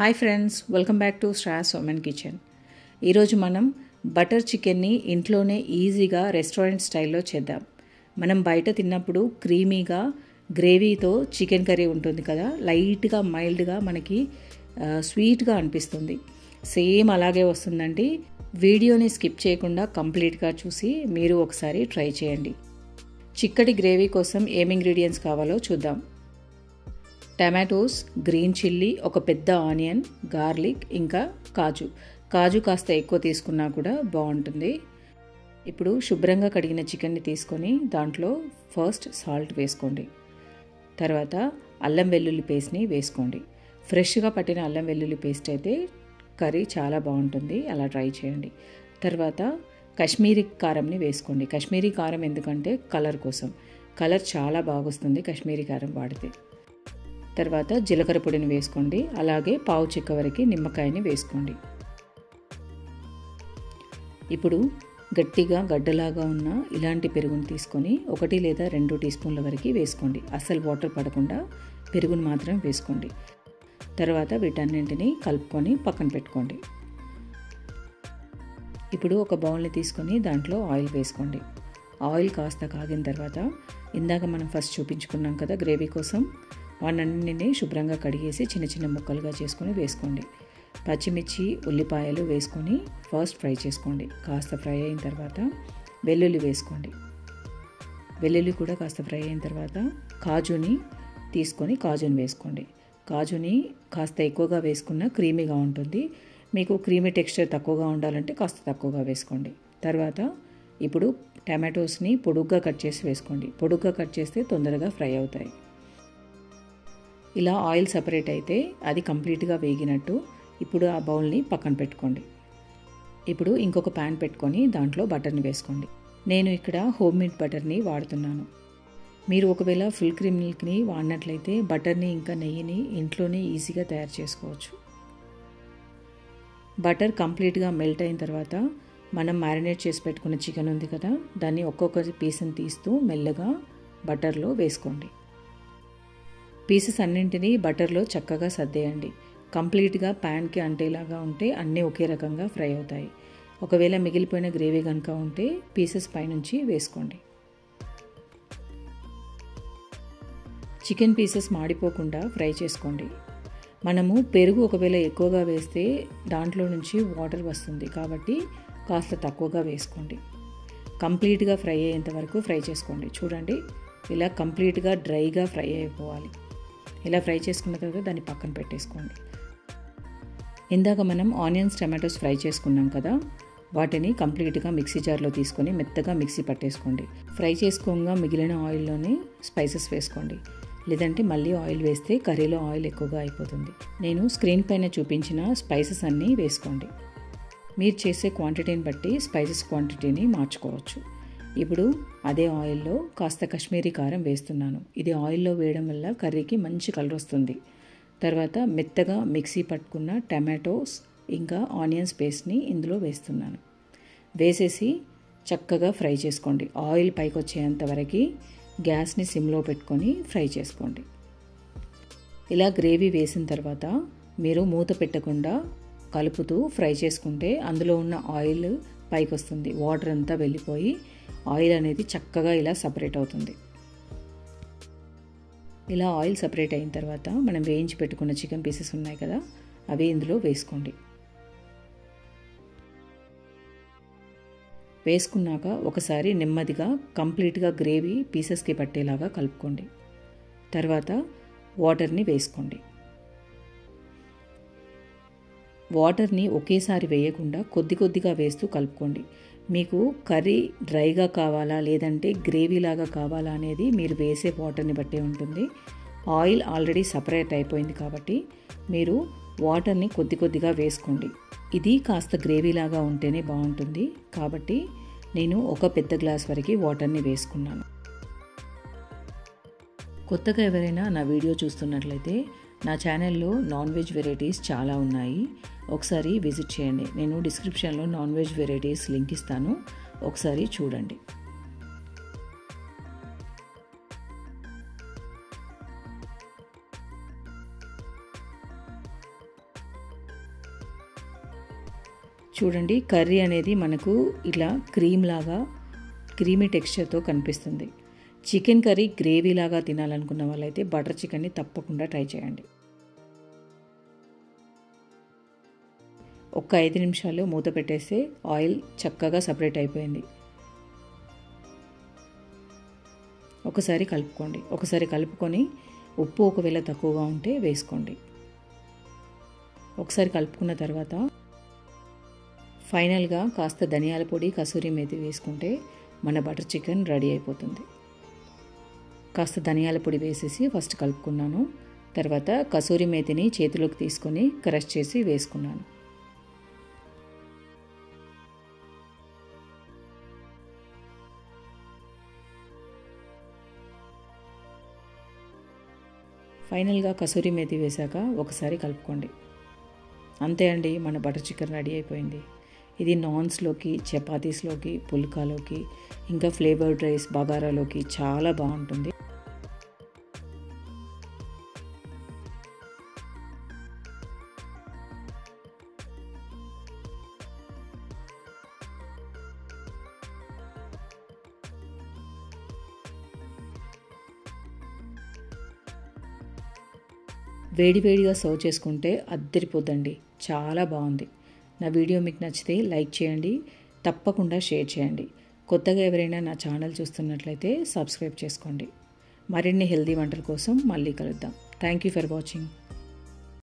hi friends welcome back to Strauss women kitchen ఈరోజు మనం butter చికెన్ని ఇంట్లోనే ఈజీగా రెస్టారెంట్ స్టైల్లో చేద్దాం మనం బయట తిన్నప్పుడు క్రీమీగా గ్రేవీతో చికెన్ కర్రీ ఉంటుంది కదా లైట్గా మైల్డ్గా మనకి ఆ, స్వీట్గా అనిపిస్తుంది సేమ్ అలాగే వస్తుందండి వీడియోని స్కిప్ చేయకుండా కంప్లీట్గా చూసి మీరు ఒకసారి ట్రై చేయండి చిక్కటి గ్రేవీ కోసం ఏం ఇంగ్రీడియంట్స్ కావాలో చూద్దాం టమాటోస్ గ్రీన్ చిల్లీ ఒక పెద్ద ఆనియన్ గార్లిక్ ఇంకా కాజు కాజు కాస్త ఎక్కువ తీసుకున్నా కూడా బాగుంటుంది ఇప్పుడు శుభ్రంగా కడిగిన చికెన్ని తీసుకొని దాంట్లో ఫస్ట్ సాల్ట్ వేసుకోండి తర్వాత అల్లం వెల్లుల్లి పేస్ట్ని వేసుకోండి ఫ్రెష్గా పట్టిన అల్లం వెల్లుల్లి పేస్ట్ అయితే కర్రీ చాలా బాగుంటుంది అలా ట్రై చేయండి తర్వాత కాశ్మీరీ కారంని వేసుకోండి కాశ్మీరీ కారం ఎందుకంటే కలర్ కోసం కలర్ చాలా బాగొస్తుంది కాశ్మీరీ కారం వాడితే తర్వాత జీలకర్ర పొడిని వేసుకోండి అలాగే పావు చిక్క వరకు నిమ్మకాయని వేసుకోండి ఇప్పుడు గట్టిగా గడ్డలాగా ఉన్న ఇలాంటి పెరుగుని తీసుకొని ఒకటి లేదా రెండు టీ స్పూన్ల వరకు వేసుకోండి అస్సలు వాటర్ పడకుండా పెరుగుని మాత్రం వేసుకోండి తర్వాత వీటన్నింటినీ కలుపుకొని పక్కన పెట్టుకోండి ఇప్పుడు ఒక బౌల్ని తీసుకొని దాంట్లో ఆయిల్ వేసుకోండి ఆయిల్ కాస్త కాగిన తర్వాత ఇందాక మనం ఫస్ట్ చూపించుకున్నాం కదా గ్రేవీ కోసం వాటన్నింటినీ శుభ్రంగా కడిగేసి చిన్న చిన్న ముక్కలుగా చేసుకొని వేసుకోండి పచ్చిమిర్చి ఉల్లిపాయలు వేసుకొని ఫస్ట్ ఫ్రై చేసుకోండి కాస్త ఫ్రై అయిన తర్వాత వెల్లుల్లి వేసుకోండి వెల్లుల్లి కూడా కాస్త ఫ్రై అయిన తర్వాత కాజుని తీసుకొని కాజుని వేసుకోండి కాజుని కాస్త ఎక్కువగా వేసుకున్న క్రీమీగా ఉంటుంది మీకు క్రీమీ టెక్స్చర్ తక్కువగా ఉండాలంటే కాస్త తక్కువగా వేసుకోండి తర్వాత ఇప్పుడు టమాటోస్ని పొడుగ్గా కట్ చేసి వేసుకోండి పొడుగ్గా కట్ చేస్తే తొందరగా ఫ్రై అవుతాయి ఇలా ఆయిల్ సపరేట్ అయితే అది కంప్లీట్గా వేగినట్టు ఇప్పుడు ఆ బౌల్ని పక్కన పెట్టుకోండి ఇప్పుడు ఇంకొక ప్యాన్ పెట్టుకొని దాంట్లో బటర్ని వేసుకోండి నేను ఇక్కడ హోమ్ మేడ్ బటర్ని వాడుతున్నాను మీరు ఒకవేళ ఫుల్ క్రీమ్ మిల్క్ని వాడినట్లయితే బటర్ని ఇంకా నెయ్యిని ఇంట్లోనే ఈజీగా తయారు చేసుకోవచ్చు బటర్ కంప్లీట్గా మెల్ట్ అయిన తర్వాత మనం మ్యారినేట్ చేసి పెట్టుకున్న చికెన్ ఉంది కదా దాన్ని ఒక్కొక్క పీస్ని తీస్తూ మెల్లగా బటర్లో వేసుకోండి పీసెస్ అన్నింటినీ బటర్లో చక్కగా సర్దేయండి కంప్లీట్గా ప్యాన్కి అంటేలాగా ఉంటే అన్నీ ఒకే రకంగా ఫ్రై అవుతాయి ఒకవేళ మిగిలిపోయిన గ్రేవీ కనుక ఉంటే పీసెస్ పైనుంచి వేసుకోండి చికెన్ పీసెస్ మాడిపోకుండా ఫ్రై చేసుకోండి మనము పెరుగు ఒకవేళ ఎక్కువగా వేస్తే దాంట్లో నుంచి వాటర్ వస్తుంది కాబట్టి కాస్త తక్కువగా వేసుకోండి కంప్లీట్గా ఫ్రై అయ్యేంత వరకు ఫ్రై చేసుకోండి చూడండి ఇలా కంప్లీట్గా డ్రైగా ఫ్రై అయిపోవాలి ఇలా ఫ్రై చేసుకున్న తర్వాత దాన్ని పక్కన పెట్టేసుకోండి ఇందాక మనం ఆనియన్స్ టమాటోస్ ఫ్రై చేసుకున్నాం కదా వాటిని కంప్లీట్గా మిక్సీ జార్లో తీసుకొని మెత్తగా మిక్సీ పట్టేసుకోండి ఫ్రై చేసుకోగా మిగిలిన ఆయిల్లోనే స్పైసెస్ వేసుకోండి లేదంటే మళ్ళీ ఆయిల్ వేస్తే కర్రీలో ఆయిల్ ఎక్కువగా అయిపోతుంది నేను స్క్రీన్ పైన చూపించిన స్పైసెస్ అన్నీ వేసుకోండి మీరు చేసే క్వాంటిటీని బట్టి స్పైసెస్ క్వాంటిటీని మార్చుకోవచ్చు ఇప్పుడు అదే ఆయిల్లో కాస్త కాశ్మీరీ కారం వేస్తున్నాను ఇది ఆయిల్లో వేయడం వల్ల కర్రీకి మంచి కలర్ వస్తుంది తర్వాత మెత్తగా మిక్సీ పట్టుకున్న టమాటోస్ ఇంకా ఆనియన్స్ పేస్ట్ని ఇందులో వేస్తున్నాను వేసేసి చక్కగా ఫ్రై చేసుకోండి ఆయిల్ పైకి వచ్చేంత వరకు గ్యాస్ని సిమ్లో పెట్టుకొని ఫ్రై చేసుకోండి ఇలా గ్రేవీ వేసిన తర్వాత మీరు మూత పెట్టకుండా కలుపుతూ ఫ్రై చేసుకుంటే అందులో ఉన్న ఆయిల్ పైకి వస్తుంది వాటర్ అంతా వెళ్ళిపోయి ఆయిల్ అనేది చక్కగా ఇలా సపరేట్ అవుతుంది ఇలా ఆయిల్ సపరేట్ అయిన తర్వాత మనం వేయించి పెట్టుకున్న చికెన్ పీసెస్ ఉన్నాయి కదా అవి ఇందులో వేసుకోండి వేసుకున్నాక ఒకసారి నెమ్మదిగా కంప్లీట్గా గ్రేవీ పీసెస్కి పట్టేలాగా కలుపుకోండి తర్వాత వాటర్ని వేసుకోండి వాటర్ని ఒకేసారి వేయకుండా కొద్ది కొద్దిగా వేస్తూ కలుపుకోండి మీకు కర్రీ డ్రైగా కావాలా లేదంటే గ్రేవీలాగా కావాలా అనేది మీరు వేసే వాటర్ని బట్టే ఉంటుంది ఆయిల్ ఆల్రెడీ సపరేట్ అయిపోయింది కాబట్టి మీరు వాటర్ని కొద్ది కొద్దిగా వేసుకోండి ఇది కాస్త గ్రేవీలాగా ఉంటేనే బాగుంటుంది కాబట్టి నేను ఒక పెద్ద గ్లాస్ వరకు వాటర్ని వేసుకున్నాను కొత్తగా ఎవరైనా నా వీడియో చూస్తున్నట్లయితే నా ఛానల్లో నాన్ వెజ్ వెరైటీస్ చాలా ఉన్నాయి ఒకసారి విజిట్ చేయండి నేను డిస్క్రిప్షన్లో నాన్ వెజ్ వెరైటీస్ లింక్ ఇస్తాను ఒకసారి చూడండి చూడండి కర్రీ అనేది మనకు ఇలా క్రీమ్ లాగా క్రీమీ టెక్స్చర్తో కనిపిస్తుంది చికెన్ కర్రీ గ్రేవీ లాగా తినాలనుకున్న వాళ్ళైతే బటర్ చికెన్ని తప్పకుండా ట్రై చేయండి ఒక్క ఐదు నిమిషాలు మూత పెట్టేస్తే ఆయిల్ చక్కగా సపరేట్ అయిపోయింది ఒకసారి కలుపుకోండి ఒకసారి కలుపుకొని ఉప్పు ఒకవేళ తక్కువగా ఉంటే వేసుకోండి ఒకసారి కలుపుకున్న తర్వాత ఫైనల్గా కాస్త ధనియాల పొడి కసూరి మేతి వేసుకుంటే మన బటర్ చికెన్ రెడీ అయిపోతుంది కాస్త ధనియాల పొడి వేసేసి ఫస్ట్ కలుపుకున్నాను తర్వాత కసూరి మేతిని చేతిలోకి తీసుకొని క్రష్ చేసి వేసుకున్నాను ఫైనల్గా కసూరి మేతి వేశాక ఒకసారి కలుపుకోండి అంతే అండి మన బటర్ చికెన్ రెడీ అయిపోయింది ఇది నాన్స్లోకి చపాతీస్లోకి పుల్కాలోకి ఇంకా ఫ్లేవర్డ్ రైస్ బగారాలోకి చాలా బాగుంటుంది వేడివేడిగా సర్వ్ చేసుకుంటే అద్దరిపోద్దండి చాలా బాగుంది నా వీడియో మీకు నచ్చితే లైక్ చేయండి తప్పకుండా షేర్ చేయండి కొత్తగా ఎవరైనా నా ఛానల్ చూస్తున్నట్లయితే సబ్స్క్రైబ్ చేసుకోండి మరిన్ని హెల్తీ వంటల కోసం మళ్ళీ కలుద్దాం థ్యాంక్ యూ ఫర్ వాచింగ్